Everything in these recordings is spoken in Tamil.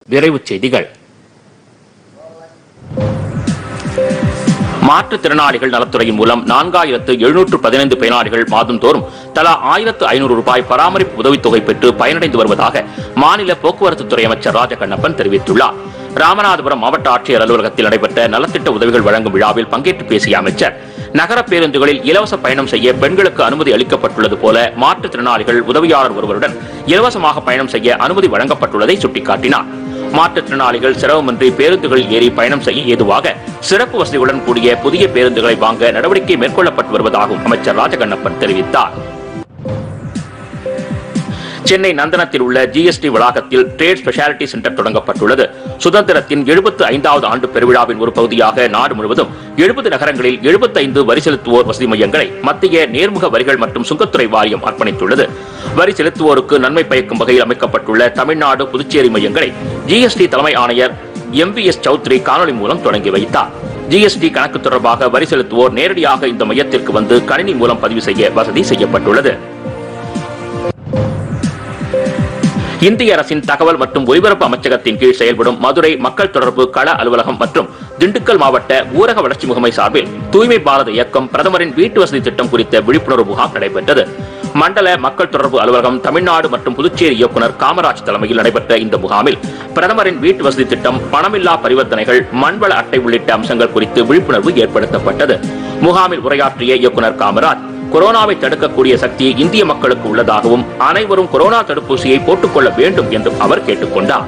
விரைவுச் செய்திகள் மாற்றுத்திறனாளிகள் நலத்துறையின் மூலம் நான்காயிரத்து எழுநூற்று பதினைந்து பயனாளிகள் மாதந்தோறும் தலா ஆயிரத்து ஐநூறு ரூபாய் பராமரிப்பு உதவித்தொகை பெற்று பயனடைந்து வருவதாக மாநில போக்குவரத்து துறை அமைச்சர் ராஜகண்ணப்பன் தெரிவித்துள்ளார் ராமநாதபுரம் மாவட்ட ஆட்சியர் அலுவலகத்தில் நடைபெற்ற நலத்திட்ட உதவிகள் வழங்கும் விழாவில் பங்கேற்று பேசிய அமைச்சர் நகர பேருந்துகளில் இலவச பயணம் செய்ய பெண்களுக்கு அனுமதி அளிக்கப்பட்டுள்ளது போல மாற்றுத்திறனாளிகள் உதவியாளர் ஒருவருடன் இலவசமாக பயணம் செய்ய அனுமதி வழங்கப்பட்டுள்ளதை சுட்டிக்காட்டினார் மாற்றுத்திறனாளிகள் சிரமமின்றி பேருந்துகளில் ஏறி பயணம் செய்ய ஏதுவாக சிறப்பு வசதிகளுடன் கூடிய புதிய பேருந்துகளை வாங்க நடவடிக்கை மேற்கொள்ளப்பட்டு வருவதாகவும் அமைச்சர் ராஜகண்ணப்பன் தெரிவித்தார் சென்னை நந்தனத்தில் உள்ள ஜிஎஸ்டி வளாகத்தில் ட்ரேட் ஸ்பெஷாலிட்டி சென்டர் தொடங்கப்பட்டுள்ளது சுதந்திரத்தின் எழுபத்து ஐந்தாவது ஆண்டு பெருவிழாவின் ஒரு பகுதியாக நாடு முழுவதும் எழுபது நகரங்களில் 75 வரி செலுத்துவோர் வசதி மையங்களை மத்திய நேர்முக வரிகள் மற்றும் சுங்கத்துறை வாரியம் அர்ப்பணித்துள்ளது வரி செலுத்துவோருக்கு நன்மை பயக்கும் வகையில் அமைக்கப்பட்டுள்ள தமிழ்நாடு புதுச்சேரி மையங்களை ஜிஎஸ்டி தலைமை ஆணையர் எம் வி எஸ் சௌத்ரி காணொலி மூலம் தொடங்கி வைத்தார் ஜிஎஸ்டி கணக்கு தொடர்பாக வரி செலுத்துவோர் நேரடியாக இந்த மையத்திற்கு வந்து கணினி மூலம் பதிவு செய்ய வசதி செய்யப்பட்டுள்ளது இந்திய அரசின் தகவல் மற்றும் ஒலிபரப்பு அமைச்சகத்தின் கீழ் செயல்படும் மதுரை மக்கள் தொடர்பு கள அலுவலகம் மற்றும் திண்டுக்கல் மாவட்ட ஊரக வளர்ச்சி முகமை சார்பில் தூய்மை பாரத இயக்கம் பிரதமரின் வீட்டு வசதி திட்டம் குறித்த விழிப்புணர்வு முகாம் நடைபெற்றது மண்டல மக்கள் தொடர்பு அலுவலகம் தமிழ்நாடு மற்றும் புதுச்சேரி இயக்குனர் காமராஜ் தலைமையில் நடைபெற்ற இந்த முகாமில் பிரதமரின் வீட்டு வசதி திட்டம் பணமில்லா பரிவர்த்தனைகள் மண்வள அட்டை உள்ளிட்ட அம்சங்கள் குறித்து விழிப்புணர்வு ஏற்படுத்தப்பட்டது முகாமில் உரையாற்றிய இயக்குனர் காமராஜ் கொரோனாவை தடுக்கக்கூடிய சக்தி இந்திய மக்களுக்கு உள்ளதாகவும் அனைவரும் கொரோனா தடுப்பூசியை போட்டுக்கொள்ள வேண்டும் என்றும் அவர் கேட்டுக்கொண்டார்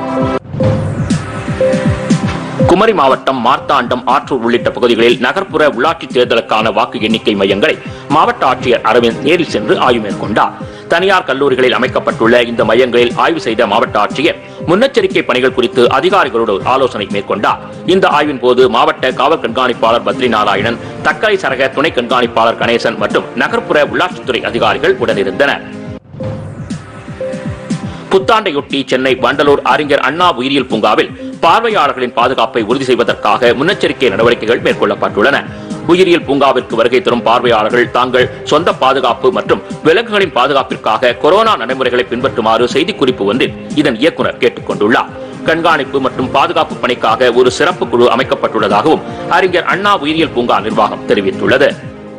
குமரி மாவட்டம் மார்த்தாண்டம் ஆற்றூர் உள்ளிட்ட பகுதிகளில் நகர்ப்புற உள்ளாட்சி தேர்தலுக்கான வாக்கு எண்ணிக்கை மையங்களை மாவட்ட ஆட்சியர் அரவிந்த் நேரில் சென்று ஆய்வு மேற்கொண்டார் தனியார் கல்லூரிகளில் அமைக்கப்பட்டுள்ள இந்த மையங்களில் ஆய்வு செய்த மாவட்ட ஆட்சியர் முன்னெச்சரிக்கை பணிகள் குறித்து அதிகாரிகளோடு ஆலோசனை மேற்கொண்டார் இந்த ஆய்வின் போது மாவட்ட காவல் கண்காணிப்பாளர் பத்ரி நாராயணன் தக்கலை சரக துணை கண்காணிப்பாளர் கணேசன் மற்றும் நகர்ப்புற உள்ளாட்சித்துறை அதிகாரிகள் உடனிருந்தனர் புத்தாண்டையொட்டி சென்னை வண்டலூர் அறிஞர் அண்ணா உயிரியல் பூங்காவில் பார்வையாளர்களின் பாதுகாப்பை உறுதி செய்வதற்காக முன்னெச்சரிக்கை நடவடிக்கைகள் மேற்கொள்ளப்பட்டுள்ளன உயிரியல் பூங்காவிற்கு வருகை தரும் பார்வையாளர்கள் தாங்கள் சொந்த பாதுகாப்பு மற்றும் விலங்குகளின் பாதுகாப்பிற்காக கொரோனா நடைமுறைகளை பின்பற்றுமாறு செய்திக்குறிப்பு ஒன்றில் இதன் இயக்குனர் கேட்டுக் கொண்டுள்ளார் கண்காணிப்பு மற்றும் பாதுகாப்பு பணிக்காக ஒரு சிறப்பு குழு அமைக்கப்பட்டுள்ளதாகவும் அறிஞர் அண்ணா உயிரியல் பூங்கா நிர்வாகம் தெரிவித்துள்ளது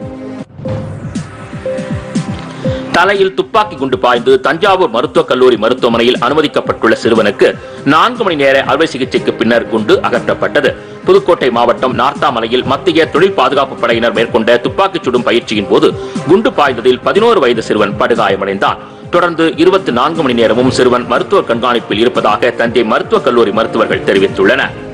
தலையில் துப்பாக்கி குண்டு பாய்ந்து தஞ்சாவூர் மருத்துவக் கல்லூரி மருத்துவமனையில் அனுமதிக்கப்பட்டுள்ள சிறுவனுக்கு நான்கு மணி நேர அறுவை சிகிச்சைக்கு பின்னர் குண்டு அகற்றப்பட்டது புதுக்கோட்டை மாவட்டம் நார்த்தாமலையில் மத்திய தொழில் பாதுகாப்பு படையினர் மேற்கொண்ட துப்பாக்கிச் சுடும் பயிற்சியின் போது குண்டு பாய்ந்ததில் பதினோரு வயது சிறுவன் படுகாயமடைந்தான் தொடர்ந்து இருபத்தி நான்கு மணி நேரமும் சிறுவன் மருத்துவ கண்காணிப்பில் இருப்பதாக தஞ்சை மருத்துவக் கல்லூரி மருத்துவர்கள் தெரிவித்துள்ளனர்